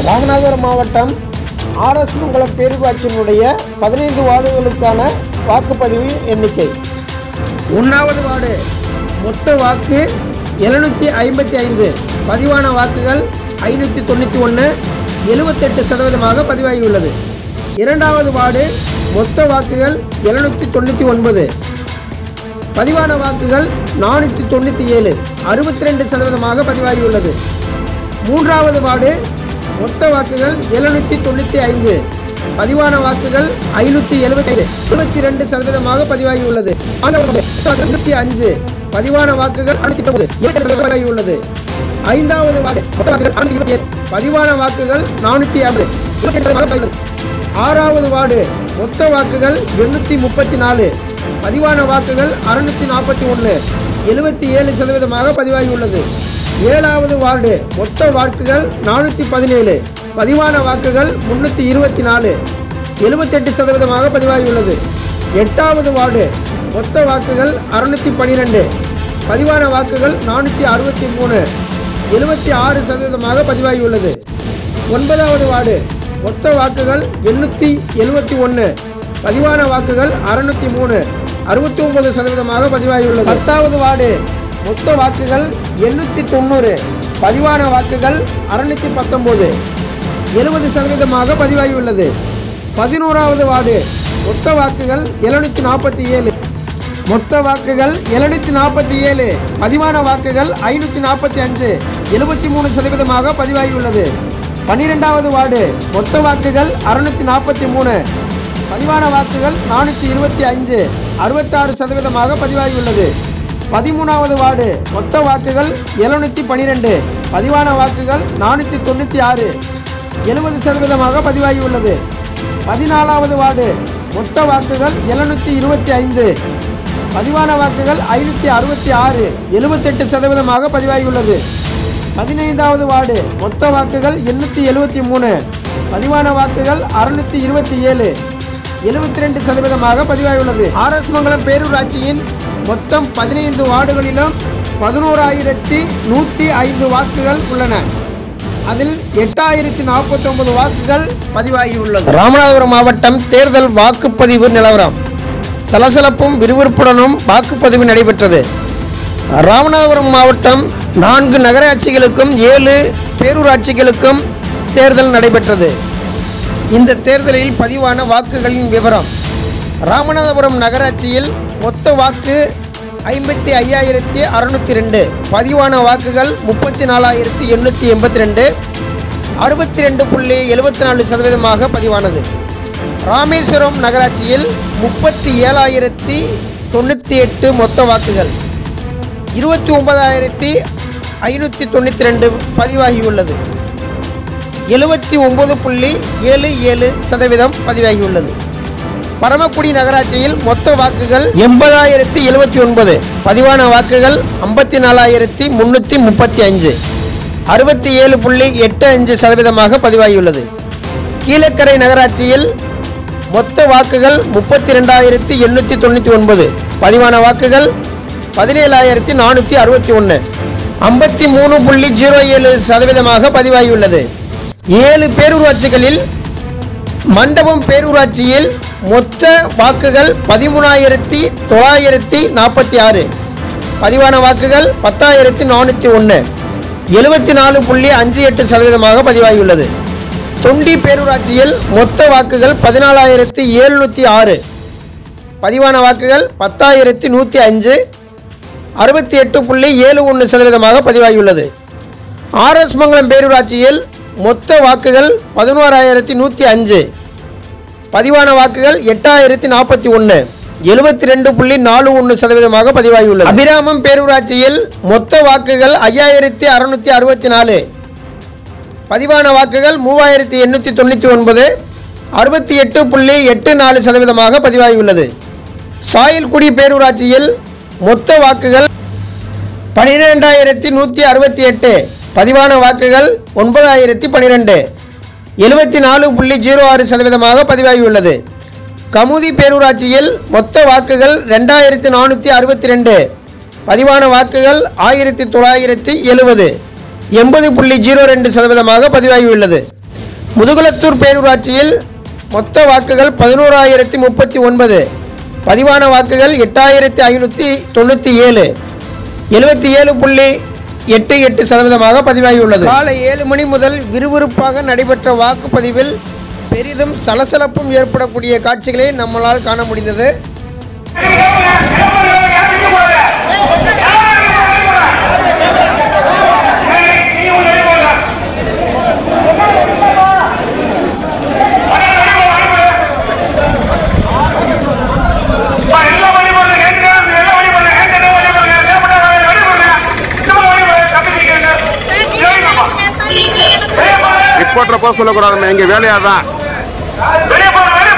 ராமநாதபுரம் மாவட்டம் ஆர்எஸ் மங்கலம் பேரூராட்சியினுடைய பதினைந்து வார்டுகளுக்கான வாக்குப்பதிவு எண்ணிக்கை ஒன்றாவது வார்டு மொத்த வாக்கு எழுநூற்றி ஐம்பத்தி ஐந்து பதிவான வாக்குகள் ஐநூற்றி தொண்ணூற்றி ஒன்று எழுபத்தெட்டு சதவீதமாக பதிவாகியுள்ளது இரண்டாவது வார்டு மொத்த வாக்குகள் எழுநூற்றி தொண்ணூற்றி ஒன்பது பதிவான வாக்குகள் நானூற்றி தொண்ணூற்றி ஏழு அறுபத்தி ரெண்டு சதவீதமாக பதிவாகியுள்ளது மூன்றாவது வார்டு மொத்த வாக்குகள் எழுநூற்றி தொண்ணூற்றி ஐந்து பதிவான வாக்குகள் ஐநூற்றி எழுபத்தி இருபத்தி ரெண்டு சதவீதமாக பதிவாகியுள்ளது தொண்ணூற்றி அஞ்சு பதிவான வாக்குகள் அறுநூத்தி பதிவாகியுள்ளது ஐந்தாவது வார்டு மொத்த வாக்குகள் அறுநூத்தி இருபத்தி ஏழு பதிவான வாக்குகள் நானூற்றி ஐம்பது இருபத்தி சதவீதமாக பதிவாகியுள்ளது. ஆறாவது வார்டு மொத்த வாக்குகள் எண்ணூற்றி முப்பத்தி நாலு பதிவான வாக்குகள் அறுநூத்தி நாற்பத்தி ஒன்று எழுபத்தி ஏழு சதவீதமாக பதிவாகியுள்ளது ஏழாவது வார்டு மொத்த வாக்குகள் நானூற்றி பதினேழு பதிவான வாக்குகள் முன்னூற்றி இருபத்தி நாலு எழுபத்தெட்டு சதவீதமாக பதிவாகியுள்ளது எட்டாவது வார்டு மொத்த வாக்குகள் அறுநூற்றி பன்னிரெண்டு பதிவான வாக்குகள் நானூற்றி அறுபத்தி மூணு எழுபத்தி ஆறு சதவீதமாக பதிவாகியுள்ளது ஒன்பதாவது வார்டு மொத்த வாக்குகள் எண்ணூற்றி எழுபத்தி ஒன்று பதிவான வாக்குகள் அறுநூத்தி மூணு அறுபத்தி ஒன்பது சதவீதமாக பதிவாகியுள்ளது பத்தாவது வார்டு மொத்த வாக்குகள் எண்ணூற்றி தொண்ணூறு பதிவான வாக்குகள் அறுநூத்தி பத்தொம்போது எழுபது சதவீதமாக பதிவாகியுள்ளது பதினோராவது வார்டு மொத்த வாக்குகள் எழுநூற்றி நாற்பத்தி ஏழு மொத்த வாக்குகள் எழுநூற்றி நாற்பத்தி ஏழு பதிவான வாக்குகள் ஐநூற்றி நாற்பத்தி அஞ்சு எழுபத்தி மூணு சதவீதமாக பதிவாகியுள்ளது பன்னிரெண்டாவது வார்டு மொத்த வாக்குகள் அறுநூற்றி நாற்பத்தி மூணு பதிவான வாக்குகள் நானூற்றி இருபத்தி அஞ்சு அறுபத்தாறு சதவீதமாக பதிவாகியுள்ளது பதிமூணாவது வார்டு மொத்த வாக்குகள் எழுநூற்றி பன்னிரெண்டு பதிவான வாக்குகள் நானூற்றி தொண்ணூற்றி ஆறு எழுபது சதவீதமாக பதிவாகியுள்ளது பதினாலாவது வார்டு மொத்த வாக்குகள் எழுநூற்றி இருபத்தி ஐந்து பதிவான வாக்குகள் ஐநூற்றி அறுபத்தி ஆறு எழுபத்தெட்டு சதவீதமாக பதிவாகியுள்ளது பதினைந்தாவது வார்டு மொத்த வாக்குகள் எண்ணூற்றி எழுபத்தி மூணு பதிவான வாக்குகள் அறுநூற்றி இருபத்தி ஏழு எழுபத்தி ரெண்டு சதவீதமாக பதிவாகியுள்ளது ஆர்எஸ் மங்கலம் பேரூராட்சியின் மொத்தம் பதினைந்து வார்டுகளிலும் பதினோராயிரத்தி நூற்றி ஐந்து வாக்குகள் உள்ளன அதில் எட்டாயிரத்தி நாற்பத்தொன்பது வாக்குகள் பதிவாகியுள்ளது ராமநாதபுரம் மாவட்டம் தேர்தல் வாக்குப்பதிவு நிலவரம் சலசலப்பும் விறுவிறுப்புடனும் வாக்குப்பதிவு நடைபெற்றது ராமநாதபுரம் மாவட்டம் நான்கு நகராட்சிகளுக்கும் ஏழு பேரூராட்சிகளுக்கும் தேர்தல் நடைபெற்றது இந்த தேர்தலில் பதிவான வாக்குகளின் விவரம் ராமநாதபுரம் நகராட்சியில் மொத்த வாக்கு ஐம்பத்தி ஐயாயிரத்தி அறுநூத்தி ரெண்டு பதிவான வாக்குகள் முப்பத்தி நாலாயிரத்தி எண்ணூற்றி எண்பத்தி ரெண்டு அறுபத்தி ரெண்டு புள்ளி எழுபத்தி நாலு சதவீதமாக பதிவானது ராமேஸ்வரம் நகராட்சியில் முப்பத்தி ஏழாயிரத்தி தொண்ணூற்றி எட்டு மொத்த வாக்குகள் இருபத்தி ஒன்பதாயிரத்தி ஐநூற்றி தொண்ணூற்றி ரெண்டு பதிவாகியுள்ளது எழுபத்தி ஒம்பது புள்ளி ஏழு ஏழு சதவீதம் பதிவாகியுள்ளது பரமக்குடி நகராட்சியில் மொத்த வாக்குகள் எண்பதாயிரத்தி எழுபத்தி ஒன்பது பதிவான வாக்குகள் ஐம்பத்தி நாலாயிரத்தி முந்நூற்றி முப்பத்தி அஞ்சு அறுபத்தி ஏழு புள்ளி எட்டு அஞ்சு சதவீதமாக பதிவாகியுள்ளது கீழக்கரை நகராட்சியில் மொத்த வாக்குகள் முப்பத்தி ரெண்டாயிரத்தி எண்ணூற்றி தொண்ணூற்றி ஒன்பது பதிவான வாக்குகள் பதினேழாயிரத்தி நானூற்றி அறுபத்தி ஒன்று ஐம்பத்தி மூணு புள்ளி ஜீரோ ஏழு சதவீதமாக பதிவாகியுள்ளது ஏழு பேரூராட்சிகளில் மண்டபம் பேரூராட்சியில் மொத்த வாக்குகள் பதிமூணாயிரத்தி தொள்ளாயிரத்தி நாற்பத்தி ஆறு பதிவான வாக்குகள் பத்தாயிரத்தி நானூற்றி ஒன்று எழுபத்தி நாலு புள்ளி அஞ்சு எட்டு சதவீதமாக பதிவாகியுள்ளது தொண்டி பேரூராட்சியில் மொத்த வாக்குகள் பதினாலாயிரத்தி எழுநூற்றி ஆறு பதிவான வாக்குகள் பத்தாயிரத்தி நூற்றி அஞ்சு அறுபத்தி எட்டு புள்ளி ஏழு ஒன்று சதவீதமாக பதிவாகியுள்ளது ஆர்எஸ் மங்கலம் பேரூராட்சியில் மொத்த வாக்குகள் பதினோராயிரத்தி நூற்றி அஞ்சு பதிவான வாக்குகள் எட்டாயிரத்தி நாற்பத்தி ஒன்று எழுபத்தி ரெண்டு புள்ளி நாலு ஒன்று சதவீதமாக பதிவாகியுள்ளது அபிராமம் பேரூராட்சியில் மொத்த வாக்குகள் ஐயாயிரத்தி அறுநூற்றி அறுபத்தி நாலு பதிவான வாக்குகள் மூவாயிரத்தி எண்ணூற்றி தொண்ணூற்றி ஒன்பது அறுபத்தி எட்டு புள்ளி எட்டு நாலு சதவீதமாக பதிவாகியுள்ளது சாயல்குடி பேரூராட்சியில் மொத்த வாக்குகள் பன்னிரெண்டாயிரத்தி நூற்றி அறுபத்தி எட்டு பதிவான வாக்குகள் ஒன்பதாயிரத்தி பன்னிரெண்டு எழுபத்தி நாலு புள்ளி ஜீரோ ஆறு சதவீதமாக பதிவாகியுள்ளது கமுதி பேரூராட்சியில் மொத்த வாக்குகள் ரெண்டாயிரத்தி நானூற்றி அறுபத்தி ரெண்டு பதிவான வாக்குகள் ஆயிரத்தி தொள்ளாயிரத்தி எழுபது எண்பது புள்ளி ஜீரோ ரெண்டு சதவீதமாக பதிவாகியுள்ளது முதுகுளத்தூர் பேரூராட்சியில் மொத்த வாக்குகள் பதினோராயிரத்தி முப்பத்தி ஒன்பது பதிவான வாக்குகள் எட்டாயிரத்தி ஐநூற்றி தொண்ணூற்றி ஏழு எழுபத்தி ஏழு புள்ளி எட்டு எட்டு சதவீதமாக பதிவாகியுள்ளது காலை ஏழு மணி முதல் விறுவிறுப்பாக நடைபெற்ற வாக்குப்பதிவில் பெரிதும் சலசலப்பும் ஏற்படக்கூடிய காட்சிகளை நம்மளால் காண முடிந்தது ரிப்போர்ட்டரை போக சொல்லக்கூடாது எங்க வேலையா தான் வெளியே போங்க